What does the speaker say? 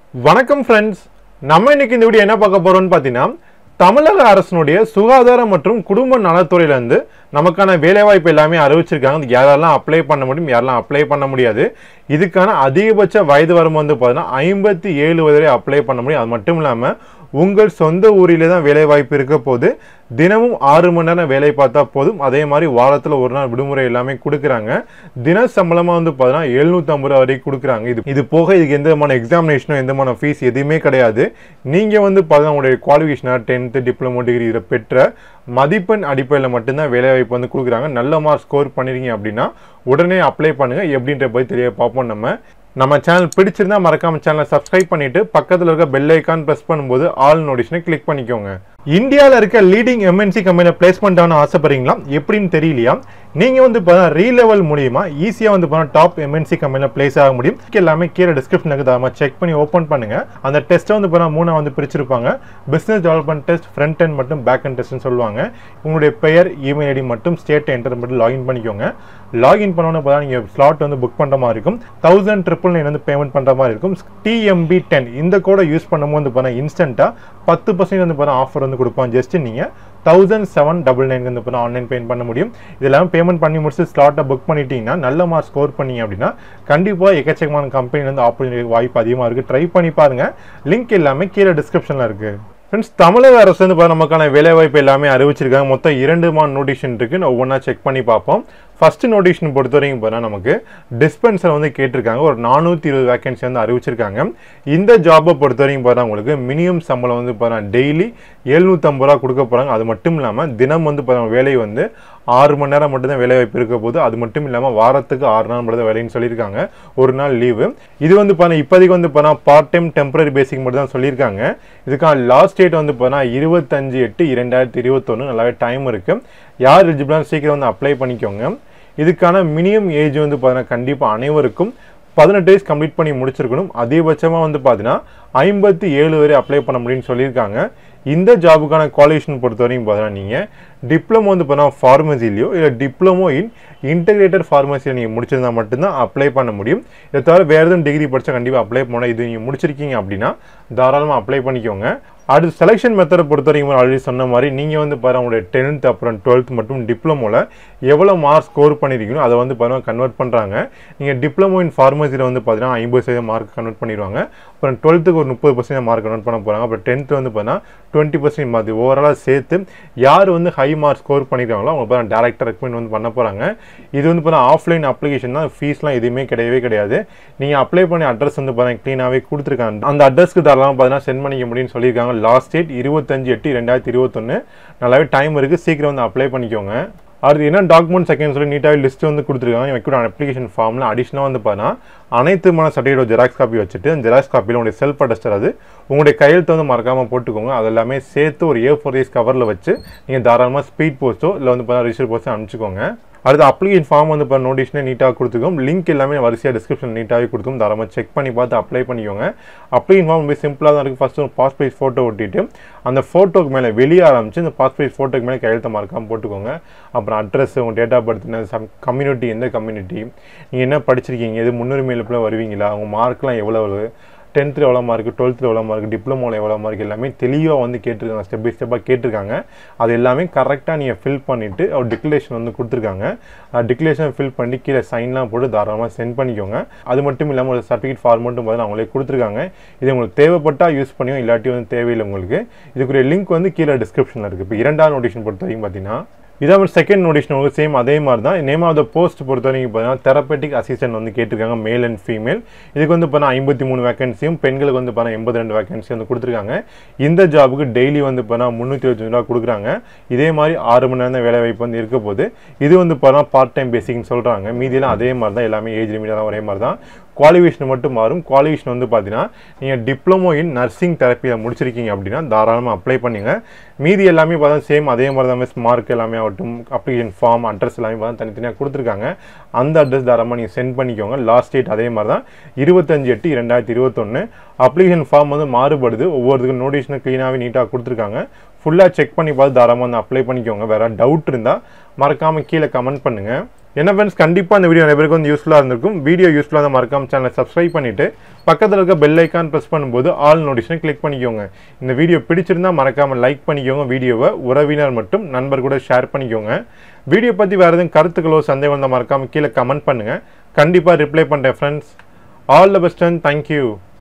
வணக்கம் ஃப்ரெண்ட்ஸ் நம்ம இன்னைக்கு இந்த வீடியோ என்ன பார்க்க போறோம்னு பார்த்தீங்கன்னா தமிழக அரசினுடைய சுகாதார மற்றும் குடும்ப நலத்துறையிலேருந்து நமக்கான வேலைவாய்ப்பு எல்லாமே அறிவிச்சிருக்காங்க அது யாரெல்லாம் அப்ளை பண்ண முடியும் யாரெல்லாம் அப்ளை பண்ண முடியாது இதுக்கான அதிகபட்ச வயது வரம்பு வந்து பார்த்தீங்கன்னா ஐம்பத்தி ஏழு வரை அப்ளை பண்ண முடியும் அது மட்டும் இல்லாமல் உங்கள் சொந்த ஊரிலே தான் வேலை வாய்ப்பு இருக்க போது தினமும் ஆறு மணி நேரம் வேலை பார்த்தா போதும் அதே மாதிரி வாரத்தில் ஒரு நாள் விடுமுறை எல்லாமே கொடுக்குறாங்க தின சம்பளமாக வந்து பார்த்தீங்கன்னா எழுநூற்றம்பது ரூபா வரைக்கும் கொடுக்குறாங்க இது இது போக இதுக்கு எந்த விதமான எக்ஸாமினேஷனோ எந்த விதமான ஃபீஸ் எதுவுமே கிடையாது நீங்கள் வந்து பார்த்தீங்கன்னா உங்களுடைய குவாலிஃபிகேஷனாக டென்த்து டிப்ளமோ டிகிரி இதை பெற்ற மதிப்பெண் அடிப்படையில் மட்டும்தான் வேலை வாய்ப்பு வந்து கொடுக்குறாங்க நல்ல மார்க் ஸ்கோர் பண்ணிருக்கீங்க அப்படின்னா உடனே அப்ளை பண்ணுங்கள் எப்படின்ற போய் தெரிய பார்ப்போம் நம்ம நம்ம சேனல் பிடிச்சிருந்தா மறக்காம சேனலை சப்ஸ்கிரைப் பண்ணிட்டு பக்கத்தில் இருக்க பெல் ஐக்கான் ப்ரெஸ் பண்ணும்போது ஆல் நோட்டிஷனை கிளிக் பண்ணிக்கோங்க இந்தியாவில் இருக்க லீடிங் எம்என்சி கம்பெனியில் பிளேஸ்மெண்ட் ஆகணும் ஆசைப்படுறீங்களா எப்படின்னு தெரியலையா நீங்கள் வந்து இப்போ ரீ லெவல் மூலியமா ஈஸியாக வந்து இப்போ டாப் எம்என்சி கம்பெனியில் பிளேஸ் ஆக முடியும் எல்லாமே கீழே டிஸ்கிரிப்ஷன் இருக்குது செக் பண்ணி ஓப்பன் பண்ணுங்க அந்த டெஸ்ட்டை வந்து இப்போ மூணா வந்து பிரிச்சிருப்பாங்க business development test front and மற்றும் பேக் அண்ட் டெஸ்ட்னு சொல்லுவாங்க உங்களுடைய பெயர் இமெயில் ஐடி மட்டும் ஸ்டேட் என்டர் மட்டும் லாகின் பண்ணிக்கோங்க லாகின் பண்ணோன்னு இப்போ நீங்கள் ஸ்லாட் வந்து புக் பண்ணுற மாதிரி இருக்கும் தௌசண்ட் ட்ரிபிள் நைன் வந்து பேமெண்ட் பண்ணுற மாதிரி இருக்கும் டிஎம்பி டென் இந்த கோடை யூஸ் பண்ணும்போது வந்து பார்த்தா இன்ஸ்டண்ட்டாக பத்து பர்சன்ட் வந்து பார்த்தா ஆஃபர் வந்து கொடுப்போம் ஜஸ்ட் நீங்கள் தௌசண்ட் செவன் டபுள் நைன் வந்து பார்த்தா ஆன்லைன் பேமெண்ட் பண்ண முடியும் இதெல்லாம் பேமெண்ட் பண்ணி முடிச்சு ஸ்லாட்டை புக் பண்ணிட்டீங்கன்னா நல்ல மார்க் ஸ்கோர் பண்ணீங்க அப்படின்னா கண்டிப்பாக எக்கச்சக்கமான கம்பெனிலேருந்து ஆப்பர்ச்சுனிட்டி வாய்ப்பு அதிகமாக இருக்குது ட்ரை பண்ணி பாருங்கள் லிங்க் எல்லாமே கீழே டிஸ்கிரிப்ஷனில் இருக்குது ஃப்ரெண்ட்ஸ் தமிழக அரசு வந்து பார்த்தா நமக்கான வேலைவாய்ப்பு எல்லாமே அறிவிச்சிருக்காங்க மொத்தம் இரண்டு மான நோட்டிஷன் இருக்குது நான் ஒவ்வொன்றா செக் பண்ணி பார்ப்போம் ஃபர்ஸ்ட் நோட்டிஷன் பொறுத்த வரைக்கும் பார்த்தா நமக்கு டிஸ்பென்சர் வந்து கேட்டிருக்காங்க ஒரு நானூற்றி இருபது வேகன்சி வந்து அறிவிச்சிருக்காங்க இந்த ஜாபை பொறுத்த வரைக்கும் பார்த்தா உங்களுக்கு மினிமம் சம்பளம் வந்து பார்த்தா டெய்லி எழுநூற்றம்பது ரூபா கொடுக்க போகிறாங்க அது மட்டும் இல்லாமல் தினம் வந்து பார்த்தா வேலை வந்து ஆறு மணி நேரம் மட்டும்தான் வேலை வாய்ப்பு இருக்க போது அது மட்டும் இல்லாமல் வாரத்துக்கு ஆறு நாள் மட்டும் தான் வேலைன்னு சொல்லியிருக்காங்க ஒரு நாள் லீவு இது வந்து பார்த்தா இப்போதைக்கு வந்து பார்த்தா பார்ட் டைம் டெம்பரரி பேசிக் மட்டும் தான் சொல்லியிருக்காங்க இதுக்கான லாஸ்ட் டேட் வந்து பார்த்தா இருபத்தஞ்சு எட்டு இரண்டாயிரத்தி இருபத்தொன்று நல்லாவே டைம் இருக்குது யார் எலிஜிபிளான சீக்கிரம் வந்து அப்ளை பண்ணிக்கோங்க இதுக்கான மினிமம் ஏஜ் வந்து பார்த்தீங்கன்னா கண்டிப்பாக அனைவருக்கும் பதினெட்டு வயசு கம்ப்ளீட் பண்ணி முடிச்சிருக்கணும் அதிகபட்சமாக வந்து பார்த்தீங்கன்னா ஐம்பத்தி ஏழு வரை அப்ளை பண்ண முடியும்னு சொல்லியிருக்காங்க இந்த ஜாபுக்கான குவாலிஃபிகேஷன் பொறுத்த வரைக்கும் பார்த்தீங்கன்னா நீங்கள் டிப்ளமோ வந்து பார்த்தீங்கன்னா ஃபார்மசிலையோ இல்லை டிப்ளமோ இன் இன்டகிரேட்டட் ஃபார்மசியில் நீங்கள் முடிச்சிருந்தா மட்டும்தான் அப்ளை பண்ண முடியும் இதை தவிர வேறு எதுவும் டிகிரி படித்தா கண்டிப்பாக அப்ளை பண்ண இது நீங்கள் முடிச்சிருக்கீங்க அப்படின்னா தாராளமாக அப்ளை பண்ணிக்கோங்க அடுத்து செலெக்ஷன் மெத்தடை பொறுத்த வரைக்கும் ஆல்ரெடி சொன்ன மாதிரி நீங்கள் வந்து பாருங்கள் உங்களுடைய டென்த் அப்புறம் டுவெல்த் மற்றும் டிப்ளமோவில் எவ்வளோ மார்க் ஸ்கோர் பண்ணியிருக்கீங்களோ அதை வந்து பாருங்கள் கன்வெர்ட் பண்ணுறாங்க நீங்கள் டிப்ளமோ இன் ஃபார்மசியில் வந்து பார்த்தீங்கன்னா ஐம்பது சதவீதம் மார்க் கன்வெர்ட் பண்ணிடுவாங்க அப்புறம் டுவெல்த்துக்கு ஒரு முப்பது பர்சன்ட் மார்க் கன்வெர்ட் பண்ண போகிறாங்க அப்புறம் டென்த்து வந்து பார்த்தீங்கன்னா டுவெண்ட்டி பர்சன்ட் மாதிரி ஓவராலாக சேர்த்து யார் வந்து ஹை மார்க் ஸ்கோர் பண்ணியிருக்காங்களோ அவங்க பார்த்தா டேரக்டாக ரெக்கமெண்ட் வந்து பண்ண போகிறாங்க இது வந்து பார்த்தா ஆஃப்லைன் அப்ளிகேஷன் தான் ஃபீஸ்லாம் எதுவுமே கிடையவே கிடையாது நீங்கள் அப்ளை பண்ணி அட்ரஸ் வந்து பார்த்தீங்கன்னா க்ளீனாகவே கொடுத்துருக்காங்க அந்த அட்ரஸ்க்கு தாராளமாக பார்த்தீங்கன்னா சென்ட் பண்ணிக்க முடியும்னு சொல்லியிருக்காங்க லாஸ்ட் டேட் இருபத்தஞ்சு எட்டு ரெண்டாயிரத்தி இருபத்தொன்று நல்லாவே டைம் இருக்குது சீக்கிரம் வந்து அப்ளை பண்ணிக்கோங்க அடுத்து என்ன டாக்குமெண்ட் செகண்ட் சொல்லி நீட்டாக லிஸ்ட் வந்து கொடுத்துருக்காங்க வைக்கூட அப்ளிகேஷன் ஃபார்மில் அடிஷனாக வந்து பார்த்தா அனைத்துமான சர்டிஃபிகேட் ஜெராக்ஸ் காப்பி வச்சுட்டு அந்த ஜெராக்ஸ் காப்பியில் உங்களுடைய செல்ஃப் அட்டஸ்டர் அது உங்களுடைய கையெழுத்து வந்து மறக்காமல் போட்டுக்கோங்க அது எல்லாமே சேர்த்து ஒரு ஏ ஃபோர் ஏஸ் கவரில் வச்சு நீங்கள் தாராளமாக ஸ்பீட் போஸ்ட்டோ இல்லை வந்து பார்த்தா ரிஜிஸ்டர் போஸ்ட்டோ அனுப்பிச்சிக்கோங்க அடுத்து அப்ளிகேஷன் ஃபார்ம் வந்து இப்போ நோட்டிஷனே நீட்டாக கொடுத்துக்கும் லிங்க் எல்லாமே வரிசையாக டிஸ்கிரிப்ஷன் நீட்டாகவே கொடுத்துக்கும் தாராளமாக செக் பண்ணி பார்த்து அப்ளை பண்ணிக்கோங்க அப்ளிகேஷன் ஃபார்ம் ரொம்ப சிம்பிளாக தான் இருக்குது ஃபஸ்ட்டு ஒரு பாஸ்பேஜ் ஃபோட்டோ ஒட்டிட்டு அந்த ஃபோட்டோக்கு மேலே வெளியே ஆரம்பிச்சு இந்த பாஸ்பேஜ் ஃபோட்டோக்கு மேலே கையெழுத்த மறக்காமல் போட்டுக்கோங்க அப்புறம் அட்ரஸ் உங்கள் date of birth some community எந்த கம்யூனிட்டி நீங்கள் என்ன படிச்சிருக்கீங்க எது முன்னுரிமையில் இப்போ வருவீங்களா உங்கள் மார்க்லாம் எவ்வளவு டென்த்தில் எவ்வளோ மார்க் டுவெல்த்தில் எவ்வளோ மார்க் டிப்ளமோவில் எவ்வளோ மார்க் எல்லாமே தெளிவாக வந்து கேட்டிருக்காங்க ஸ்டெப் பை ஸ்டெப்பாக கேட்டிருக்காங்க அது எல்லாமே கரெக்டாக நீங்கள் ஃபில் பண்ணிவிட்டு ஒரு டிக்ளரேஷன் வந்து கொடுத்துருக்காங்க டிக்ளரேஷன் ஃபில் பண்ணி கீழே சைன்லாம் போட்டு தாராளமாக சென்ட் பண்ணிக்கோங்க அது மட்டும் இல்லாமல் ஒரு சர்டிஃபிகேட் ஃபார்மெட்டும் பார்த்து அவங்களே கொடுத்துருக்காங்க இது உங்களுக்கு தேவைப்பட்டால் யூஸ் பண்ணியும் இல்லாட்டி வந்து தேவையில்லை உங்களுக்கு இதுக்குரிய லிங்க் வந்து கீழே டிஸ்கிரிப்ஷனில் இருக்குது இப்போ இரண்டாவது நோட்டிஷன் பொறுத்த வரைக்கும் பார்த்தீங்கன்னா இதான் ஒரு செகண்ட் நோட்டிஷன் உங்களுக்கு சேம் அதே மாதிரி தான் நேம் ஆஃப் த போஸ்ட் பொறுத்த வரைக்கும் பார்த்தீங்கன்னா தெரப்பேட்டிக் அசிஸ்டன்ட் வந்து கேட்டிருக்காங்க மேல் அண்ட் ஃபீமேல் இதுக்கு வந்து பார்த்தா ஐம்பத்தி மூணு வேகன்சியும் பெண்களுக்கு வந்து பார்த்தா எண்பத்தி ரெண்டு வேகன்சி வந்து கொடுத்துருக்காங்க இந்த ஜாபுக்கு டெய்லி வந்து பார்த்தா முந்நூற்றி இருபத்தஞ்சு ரூபா கொடுக்குறாங்க இதே மாதிரி ஆறு மணி நேரம் வேலை வாய்ப்பு வந்து இருக்க போது இது வந்து பார்த்தா பார்ட் டைம் பேசிக்னு சொல்கிறாங்க மீதியெல்லாம் அதே மாதிரி தான் எல்லாமே ஏஜ் லிமிட்டாக ஒரே மாதிரி தான் குவாலிஃபிகேஷன் மட்டும் மாறும் குவாலிஃபிகேஷன் வந்து பார்த்தீங்கன்னா நீங்கள் டிப்ளமோ இன் நர்சிங் தெரப்பியில் முடிச்சிருக்கீங்க அப்படின்னா தாராளமாக அப்ளை பண்ணுங்க மீதி எல்லாமே பார்த்தா சேம் அதே மாதிரி தான் மிஸ் மார்க் எல்லாமே ஆகட்டும் அப்ளிகேஷன் ஃபார்ம் அட்ரஸ் எல்லாமே பார்த்தா தனித்தனியாக கொடுத்துருக்காங்க அந்த அட்ரஸ் தாராளமாக நீங்கள் சென்ட் பண்ணிக்கோங்க லாஸ்ட் டேட் அதே மாதிரி தான் இருபத்தஞ்சு எட்டு ரெண்டாயிரத்தி இருபத்தொன்று அப்ளிகேஷன் ஃபார்ம் வந்து மாறுபடுது ஒவ்வொருத்துக்கும் நோட்டிஷனை க்ளீனாகவே நீட்டாக கொடுத்துருக்காங்க ஃபுல்லாக செக் பண்ணி பார்த்து தாராளமாக வந்து அப்ளை பண்ணிக்கோங்க வேறு டவுட் இருந்தால் மறக்காமல் கீழே கமெண்ட் பண்ணுங்கள் என்ன ஃப்ரெண்ட்ஸ் கண்டிப்பாக இந்த வீடியோ நிறைய பேருக்கு வந்து யூஸ்ஃபுல்லாக இருந்திருக்கும் வீடியோ யூஸ்ஃபுல்லாக தான் மறக்காம சேனலை சப்ஸ்கிரைப் பண்ணிவிட்டு பக்கத்தில் இருக்க பெல் ஐக்கான் ப்ரெஸ் பண்ணும்போது ஆல் நோட்டிஃபிகேஷனை கிளிக் பண்ணிக்கோங்க இந்த வீடியோ பிடிச்சிருந்தா மறக்காமல் லைக் பண்ணிக்கோங்க வீடியோவை உறவினர் மற்றும் நண்பர் கூட ஷேர் பண்ணிக்கோங்க வீடியோ பற்றி வேறு எதுவும் கருத்துக்களோ சந்தேகம் இருந்தால் மறக்காமல் கீழே கமெண்ட் பண்ணுங்கள் கண்டிப்பாக ரிப்ளை பண்ணுறேன் friends all the best and thank you